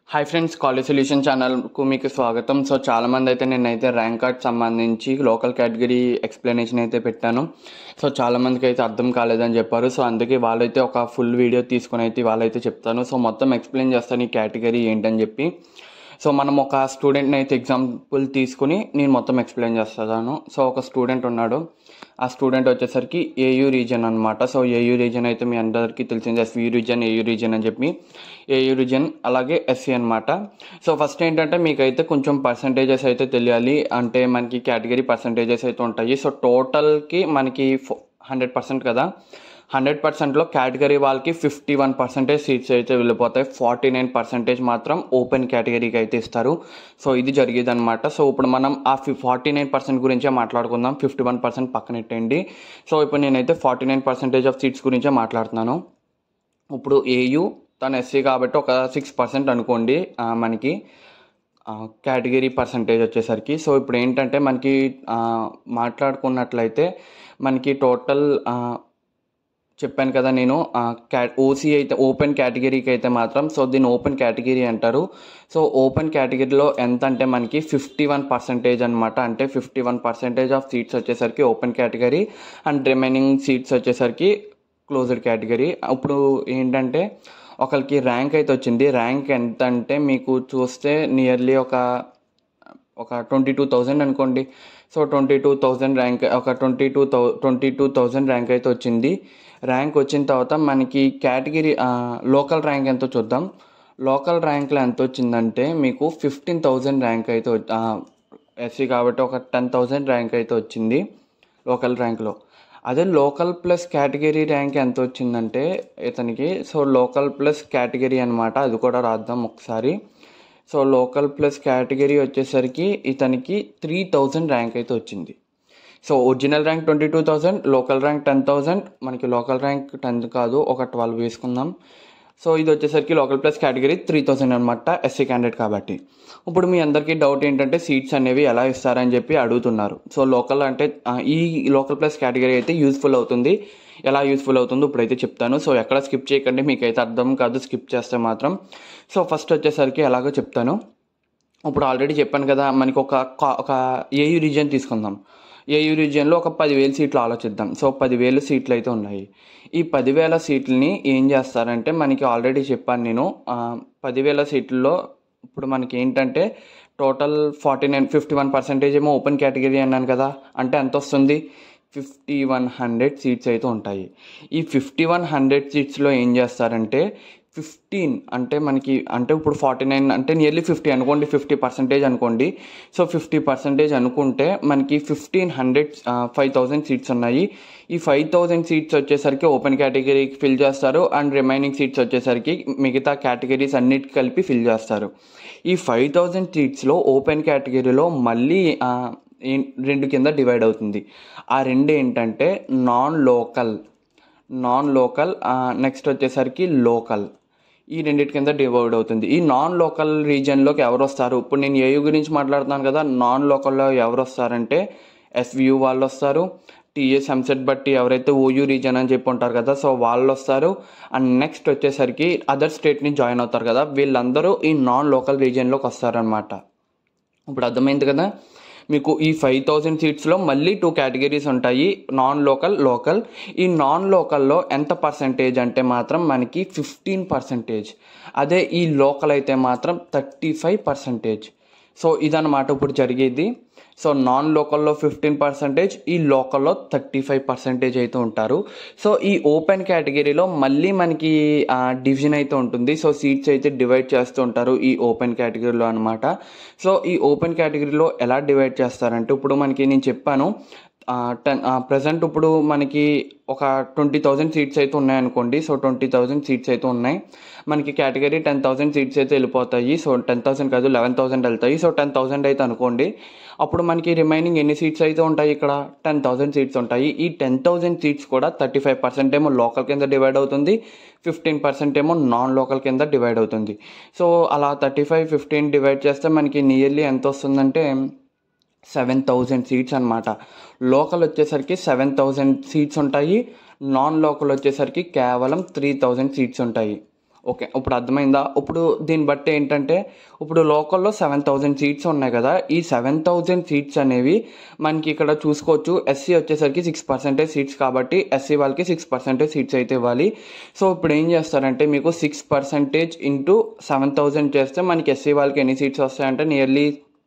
hi friends college solution ఛానల్కు మీకు స్వాగతం సో చాలామంది అయితే నేనైతే ర్యాంక్ కార్డ్ సంబంధించి లోకల్ కేటగిరీ ఎక్స్ప్లెనేషన్ అయితే పెట్టాను సో చాలామందికి అయితే అర్థం కాలేదని చెప్పారు సో అందుకే వాళ్ళైతే ఒక ఫుల్ వీడియో తీసుకొని అయితే వాళ్ళైతే చెప్తాను సో మొత్తం ఎక్స్ప్లెయిన్ చేస్తాను ఈ కేటగిరీ ఏంటని చెప్పి సో మనం ఒక స్టూడెంట్ని అయితే ఎగ్జాంపుల్ తీసుకుని నేను మొత్తం ఎక్స్ప్లెయిన్ చేస్తాను సో ఒక స్టూడెంట్ ఉన్నాడు ఆ స్టూడెంట్ వచ్చేసరికి ఏయూ రీజన్ అనమాట సో ఏయూ రీజన్ అయితే మీ అందరికీ తెలిసింది ఎస్వి రీజన్ ఏయూ రీజన్ అని చెప్పి ఏయూ రీజన్ అలాగే ఎస్సీ అనమాట సో ఫస్ట్ ఏంటంటే మీకైతే కొంచెం పర్సంటేజెస్ అయితే తెలియాలి అంటే మనకి కేటగిరీ పర్సంటేజెస్ అయితే ఉంటాయి సో టోటల్కి మనకి హండ్రెడ్ పర్సెంట్ కదా హండ్రెడ్ పర్సెంట్లో కేటగిరీ వాళ్ళకి ఫిఫ్టీ వన్ పర్సెంటేజ్ సీట్స్ అయితే వెళ్ళిపోతాయి ఫార్టీ నైన్ పర్సెంటేజ్ మాత్రం ఓపెన్ కేటగిరీకి అయితే ఇస్తారు సో ఇది జరిగేది అనమాట సో ఇప్పుడు మనం ఆ ఫి ఫార్టీ నైన్ పర్సెంట్ గురించే మాట్లాడుకుందాం ఫిఫ్టీ వన్ పర్సెంట్ పక్కనెట్టండి సో ఇప్పుడు నేనైతే forty nine percentage of seats గురించే మాట్లాడుతున్నాను ఇప్పుడు ఏయూ తను ఎస్సీ కాబట్టి ఒక సిక్స్ పర్సెంట్ అనుకోండి ఆ, మనకి కేటగిరీ పర్సంటేజ్ వచ్చేసరికి సో ఇప్పుడు ఏంటంటే మనకి ఆ, మాట్లాడుకున్నట్లయితే మనకి టోటల్ ఆ, చెప్పాను కదా నేను క్యా ఓసీ అయితే ఓపెన్ కేటగిరీకి అయితే మాత్రం సో దీన్ని ఓపెన్ కేటగిరీ అంటారు సో ఓపెన్ కేటగిరీలో ఎంత అంటే మనకి ఫిఫ్టీ వన్ పర్సెంటేజ్ అనమాట అంటే fifty one percentage of seats వచ్చేసరికి open category and remaining seats వచ్చేసరికి క్లోజ్డ్ కేటగిరీ ఇప్పుడు ఏంటంటే ఒకరికి ర్యాంక్ అయితే వచ్చింది ర్యాంక్ ఎంత అంటే మీకు చూస్తే నియర్లీ ఒక ఒక ట్వంటీ టూ థౌజండ్ అనుకోండి so twenty two thousand rank ఒక twenty two thou twenty two thousand rank అయితే వచ్చింది ర్యాంక్ వచ్చిన తర్వాత మనకి కేటగిరీ లోకల్ ర్యాంక్ ఎంతో చూద్దాం లోకల్ ర్యాంక్లో ఎంత వచ్చిందంటే మీకు ఫిఫ్టీన్ థౌజండ్ ర్యాంక్ అయితే ఎస్సీ కాబట్టి ఒక టెన్ థౌజండ్ ర్యాంక్ అయితే వచ్చింది లోకల్ ర్యాంక్లో అదే లోకల్ ప్లస్ కేటగిరీ ర్యాంక్ ఎంత వచ్చిందంటే ఇతనికి సో లోకల్ ప్లస్ కేటగిరీ అనమాట అది కూడా రాద్దాం ఒకసారి సో లోకల్ ప్లస్ కేటగిరీ వచ్చేసరికి ఇతనికి త్రీ థౌజండ్ ర్యాంక్ అయితే వచ్చింది so original rank twenty two thousand local rank ten thousand మనకి లోకల్ ర్యాంక్ టెన్త్ కాదు ఒక ట్వెల్వ్ వేసుకుందాం సో ఇది వచ్చేసరికి local plus category three thousand అనమాట ఎస్సీ క్యాండిడేట్ కాబట్టి ఇప్పుడు మీ అందరికీ డౌట్ ఏంటంటే సీట్స్ అనేవి ఎలా ఇస్తారని చెప్పి అడుగుతున్నారు సో లోకల్ అంటే ఆ, ఈ లోకల్ ప్లస్ కేటగిరీ అయితే యూస్ఫుల్ అవుతుంది ఎలా యూస్ఫుల్ అవుతుందో ఇప్పుడైతే చెప్తాను సో ఎక్కడ స్కిప్ చేయకండి మీకైతే అర్థం కాదు స్కిప్ చేస్తే మాత్రం సో ఫస్ట్ వచ్చేసరికి ఎలాగో చెప్తాను ఇప్పుడు ఆల్రెడీ చెప్పాను కదా మనకి ఒక కా- ఒక ఏయూ రీజియన్ తీసుకుందాం ఏయూ రీజియన్లో ఒక పదివేల సీట్లు ఆలోచిద్దాం సో పదివేల సీట్లు అయితే ఉన్నాయి ఈ పదివేల సీట్లని ఏం చేస్తారంటే మనకి ఆల్రెడీ చెప్పాను నేను ఆ, పదివేల సీట్లలో ఇప్పుడు మనకి ఏంటంటే total forty nine fifty one percentage ఏమో ఓపెన్ కేటగిరీ అన్నాను కదా అంటే ఎంత వస్తుంది ఫిఫ్టీ వన్ హండ్రెడ్ సీట్స్ అయితే ఉంటాయి ఈ ఫిఫ్టీ వన్ హండ్రెడ్ సీట్స్లో ఏం చేస్తారంటే ఫిఫ్టీన్ అంటే మనకి అంటే ఇప్పుడు ఫార్టీ నైన్ అంటే నియర్లీ ఫిఫ్టీ అనుకోండి ఫిఫ్టీ పర్సెంటేజ్ అనుకోండి సో ఫిఫ్టీ పర్సెంటేజ్ అనుకుంటే మనకి fifteen hundred five thousand seats ఉన్నాయి ఈ ఫైవ్ థౌజండ్ సీట్స్ వచ్చేసరికి ఓపెన్ కేటగిరీకి ఫిల్ చేస్తారు అండ్ రిమైనింగ్ సీట్స్ వచ్చేసరికి మిగతా కేటగిరీస్ అన్నిటికి కలిపి ఫిల్ చేస్తారు ఈ ఫైవ్ థౌజండ్ సీట్స్లో ఓపెన్ కేటగిరీలో మళ్ళీ ఆ, ఏం- రెండు కింద డివైడ్ అవుతుంది ఆ రెండు ఏంటంటే non local non local next వచ్చేసరికి లోకల్ ఈ రెండింటి కింద డివైడ్ అవుతుంది ఈ నాన్ లోకల్ రీజియన్లోకి ఎవరు వస్తారు ఇప్పుడు నేను ఏయూ గురించి మాట్లాడుతున్నాను కదా నాన్ లోకల్లో ఎవరు వస్తారంటే ఎస్వియు వాళ్ళు వస్తారు టీఎస్ ఎంసెట్ బట్టి ఎవరైతే ఓయూ రీజన్ అని చెప్పి ఉంటారు కదా సో వాళ్ళు వస్తారు అండ్ నెక్స్ట్ వచ్చేసరికి అదర్ స్టేట్ని జాయిన్ అవుతారు కదా వీళ్ళందరూ ఈ నాన్ లోకల్ రీజియన్లోకి వస్తారనమాట ఇప్పుడు అర్థమైంది కదా మీకు ఈ ఫైవ్ థౌజండ్ సీట్స్లో మళ్ళీ టూ కేటగిరీస్ ఉంటాయి నాన్ లోకల్ లోకల్ ఈ నాన్ లోకల్లో ఎంత పర్సంటేజ్ అంటే మాత్రం మనకి ఫిఫ్టీన్ పర్సంటేజ్ అదే ఈ లోకల్ అయితే మాత్రం థర్టీ ఫైవ్ పర్సంటేజ్ సో ఇదన్నమాట ఇప్పుడు జరిగేది సో నాన్ లోకల్లో ఫిఫ్టీన్ పర్సెంటేజ్ ఈ లోకల్లో థర్టీ ఫైవ్ పర్సెంటేజ్ అయితే ఉంటారు సో ఈ ఓపెన్ కేటగిరీలో మళ్ళీ మనకి డివిజన్ అయితే ఉంటుంది సో సీట్స్ అయితే డివైడ్ చేస్తూ ఉంటారు ఈ ఓపెన్ కేటగిరీలో అనమాట సో ఈ ఓపెన్ కేటగిరీలో ఎలా డివైడ్ చేస్తారంటే ఇప్పుడు మనకి నేను చెప్పాను టెన్ ప్రజెంట్ ఇప్పుడు మనకి ఒక ట్వంటీ థౌజండ్ సీట్స్ అయితే ఉన్నాయనుకోండి సో ట్వంటీ థౌజండ్ సీట్స్ అయితే ఉన్నాయి మనకి కేటగిరీ టెన్ థౌసండ్ సీట్స్ అయితే వెళ్ళిపోతాయి సో టెన్ థౌసండ్ కాదు లెవెన్ థౌసండ్ వెళ్తాయి సో టెన్ థౌసండ్ అయితే అనుకోండి అప్పుడు మనకి రిమైనింగ్ ఎన్ని సీట్స్ అయితే ఉంటాయి ఇక్కడ టెన్ థౌసండ్ సీట్స్ ఉంటాయి ఈ టెన్ థౌసండ్ సీట్స్ కూడా థర్టీ ఫైవ్ పర్సెంట్ ఏమో లోకల్ కింద డివైడ్ అవుతుంది ఫిఫ్టీన్ పర్సెంట్ ఏమో నాన్ లోకల్ కింద డివైడ్ అవుతుంది సో అలా థర్టీ ఫైవ్ ఫిఫ్టీన్ డివైడ్ చేస్తే మనకి నియర్లీ ఎంత వస్తుందంటే సెవెన్ థౌజండ్ సీట్స్ అనమాట లోకల్ వచ్చేసరికి సెవెన్ థౌజండ్ సీట్స్ ఉంటాయి నాన్ లోకల్ వచ్చేసరికి కేవలం త్రీ థౌజండ్ సీట్స్ ఉంటాయి ఓకే ఇప్పుడు అర్థమైందా ఇప్పుడు దీన్ని బట్టి ఏంటంటే ఇప్పుడు లోకల్లో సెవెన్ థౌజండ్ సీట్స్ ఉన్నాయి కదా ఈ సెవెన్ థౌజండ్ సీట్స్ అనేవి మనకి ఇక్కడ చూసుకోవచ్చు ఎస్సీ వచ్చేసరికి సిక్స్ పర్సెంటేజ్ సీట్స్ కాబట్టి ఎస్సీ వాళ్ళకి సిక్స్ పర్సెంటేజ్ సీట్స్ అయితే ఇవ్వాలి సో ఇప్పుడు ఏం చేస్తారంటే మీకు six percentage into seven thousand చేస్తే మనకి ఎస్సీ వాళ్ళకి ఎన్ని సీట్స్ వస్తాయంటే నియర్లీ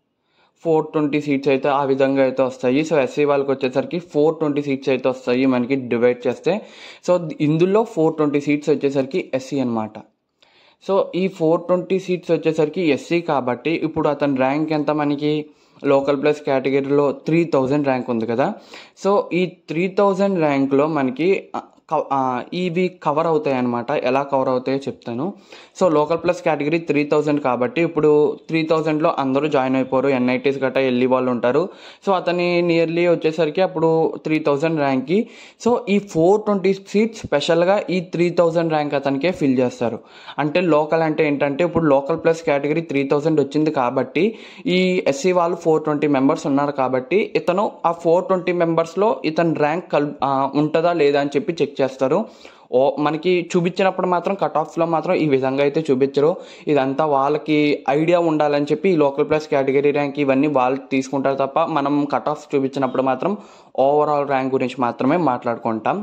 ఫోర్ ట్వంటీ సీట్స్ అయితే ఆ విధంగా అయితే వస్తాయి సో ఎస్సీ వాళ్ళకి వచ్చేసరికి ఫోర్ ట్వంటీ సీట్స్ అయితే వస్తాయి మనకి డివైడ్ చేస్తే సో ఇందులో ఫోర్ ట్వంటీ సీట్స్ వచ్చేసరికి ఎస్సీ అనమాట సో ఈ ఫోర్ ట్వంటీ సీట్స్ వచ్చేసరికి ఎస్సీ కాబట్టి ఇప్పుడు అతని ర్యాంక్ ఎంత మనకి లోకల్ ప్లస్ కేటగిరీలో త్రీ థౌజండ్ ర్యాంక్ ఉంది కదా సో ఈ త్రీ థౌజండ్ ర్యాంక్లో మనకి ఆ, కవ- ఆ, ఇవి కవర్ అవుతాయి అనమాట ఎలా కవర్ అవుతాయో చెప్తాను so local plus category three thousand కాబట్టి ఇప్పుడు త్రీ థౌజండ్లో అందరూ జాయిన్ అయిపోరు ఎన్ఐటీస్ గట్టా వెళ్ళి వాళ్ళు ఉంటారు సో అతని నియర్లీ వచ్చేసరికి అప్పుడు త్రీ థౌజండ్ ర్యాంక్కి సో ఈ ఫోర్ ట్వంటీ సీట్స్ స్పెషల్గా ఈ త్రీ థౌజండ్ ర్యాంక్ అతనికే ఫిల్ చేస్తారు అంటే లోకల్ అంటే ఏంటంటే ఇప్పుడు local plus category three thousand వచ్చింది కాబట్టి ఈ ఎస్సీ వాళ్ళు ఫోర్ ట్వంటీ మెంబర్స్ ఉన్నారు కాబట్టి ఇతను ఆ ఫోర్ ట్వంటీ మెంబర్స్లో ఇతని ర్యాంక్ కల్ ఆ, ఉంటుందా లేదా అని చెప్పి చెక్ చేస్తారు ఓ మనకి చూపించినప్పుడు మాత్రం కట్ ఆఫ్స్లో మాత్రం ఈ విధంగా అయితే చూపించరు ఇదంతా వాళ్ళకి ఐడియా ఉండాలని చెప్పి ఈ లోకల్ ప్లస్ కేటగిరీ ర్యాంక్ ఇవన్నీ వాళ్ళు తీసుకుంటారు తప్ప మనం కట్ ఆఫ్ చూపించినప్పుడు మాత్రం ఓవరాల్ ర్యాంక్ గురించి మాత్రమే మాట్లాడుకుంటాం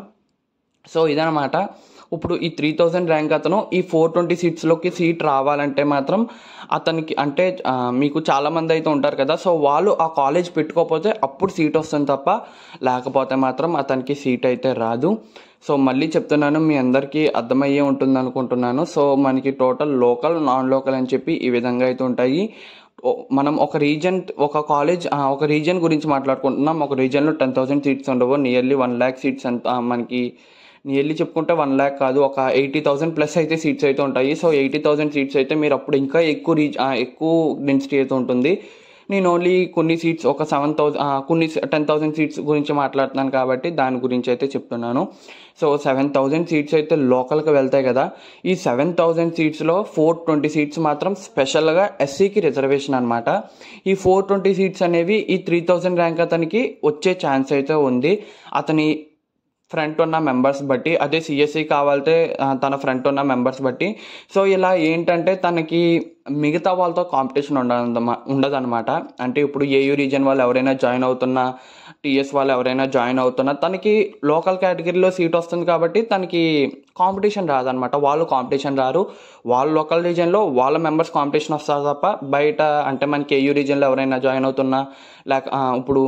సో ఇదనమాట ఇప్పుడు ఈ త్రీ థౌజండ్ ర్యాంక్ అతను ఈ ఫోర్ ట్వంటీ సీట్స్లోకి సీట్ రావాలంటే మాత్రం అతనికి అంటే ఆ, మీకు చాలామంది అయితే ఉంటారు కదా సో వాళ్ళు ఆ కాలేజ్ పెట్టుకోకపోతే అప్పుడు సీట్ వస్తుంది తప్ప లేకపోతే మాత్రం అతనికి సీట్ అయితే రాదు సో మళ్ళీ చెప్తున్నాను మీ అందరికీ అర్థమయ్యే ఉంటుంది అనుకుంటున్నాను సో మనకి టోటల్ లోకల్ నాన్ లోకల్ అని చెప్పి ఈ విధంగా అయితే ఉంటాయి ఓ- మనం ఒక రీజన్ ఒక కాలేజ్ ఆ, ఒక రీజన్ గురించి మాట్లాడుకుంటున్నాం ఒక రీజన్లో టెన్ థౌసండ్ సీట్స్ ఉండవు నియర్లీ వన్ ల్యాక్ సీట్స్ అంత ఆ, మనకి నియర్లీ చెప్పుకుంటే వన్ ల్యాక్ కాదు ఒక ఎయిటీ థౌసండ్ ప్లస్ అయితే సీట్స్ అయితే ఉంటాయి సో ఎయిటీ థౌసండ్ సీట్స్ అయితే మీరు అప్పుడు ఇంకా ఎక్కువ రీచ్ ఎక్కువ డెన్సిటీ అయితే ఉంటుంది నేను ఓన్లీ కొన్ని సీట్స్ ఒక సెవెన్ థౌసండ్ కొన్ని టెన్ థౌసండ్ సీట్స్ గురించి మాట్లాడుతున్నాను కాబట్టి దాని గురించి అయితే చెప్తున్నాను సో సెవెన్ థౌసండ్ సీట్స్ అయితే లోకల్కి వెళ్తాయి కదా ఈ సెవెన్ థౌసండ్ సీట్స్లో ఫోర్ ట్వంటీ సీట్స్ మాత్రం స్పెషల్గా ఎస్సీకి రిజర్వేషన్ అనమాట ఈ ఫోర్ ట్వంటీ సీట్స్ అనేవి ఈ త్రీ థౌసండ్ ర్యాంక్ అతనికి వచ్చే ఛాన్స్ అయితే ఉంది అతని ఫ్రంట్ ఉన్న మెంబర్స్ బట్టి అదే సిఎస్సి కావాలంటే ఆ, తన ఫ్రంట్ ఉన్న మెంబర్స్ బట్టి సో ఇలా ఏంటంటే తనకి మిగతా వాళ్ళతో కాంపిటీషన్ ఉండదన్నమా ఉండదన్నమాట అంటే ఇప్పుడు ఏయూ రీజన్ వాళ్ళు ఎవరైనా జాయిన్ అవుతున్నా టీఎస్ వాళ్ళు ఎవరైనా జాయిన్ అవుతున్నా తనకి లోకల్ కేటగిరీలో సీట్ వస్తుంది కాబట్టి తనకి కాంపిటీషన్ రాదనమాట వాళ్ళు కాంపిటీషన్ రారు వాళ్ళ లోకల్ రీజన్లో వాళ్ళ మెంబర్స్ కాంపిటీషన్ వస్తారు తప్ప బయట అంటే మనకి ఏయూ రీజన్లో ఎవరైనా జాయిన్ అవుతున్నా లేక ఆ, ఇప్పుడు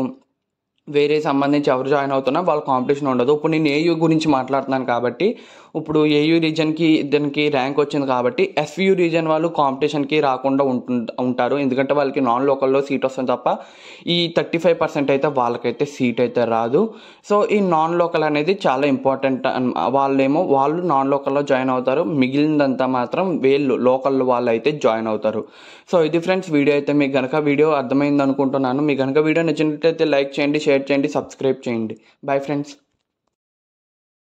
వేరే సంబంధించి ఎవరు జాయిన్ అవుతున్నా వాళ్ళ కాంపిటీషన్ ఉండదు ఇప్పుడు నేను ఏయూ గురించి మాట్లాడుతున్నాను కాబట్టి ఇప్పుడు ఏయూ రీజన్కి దానికి ర్యాంక్ వచ్చింది కాబట్టి ఎస్యూ రీజన్ వాళ్ళు కాంపిటీషన్కి రాకుండా ఉంటు ఉంటారు ఎందుకంటే వాళ్ళకి నాన్ లోకల్లో సీట్ వస్తుంది తప్ప ఈ థర్టీ ఫైవ్ పర్సెంట్ అయితే వాళ్ళకైతే సీట్ అయితే రాదు సో ఈ నాన్ లోకల్ అనేది చాలా ఇంపార్టెంట్ వాళ్ళేమో వాళ్ళు నాన్ లోకల్లో జాయిన్ అవుతారు మిగిలిందంతా మాత్రం వీళ్ళు లోకల్ వాళ్ళు అయితే జాయిన్ అవుతారు సో ఇది ఫ్రెండ్స్ వీడియో అయితే మీకు కనుక వీడియో అర్థమైంది అనుకుంటున్నాను మీకు కనుక వీడియో నచ్చినట్లయితే లైక్ చేయండి షేర్ చేయండి సబ్స్క్రైబ్ చేయండి బాయ్ ఫ్రెండ్స్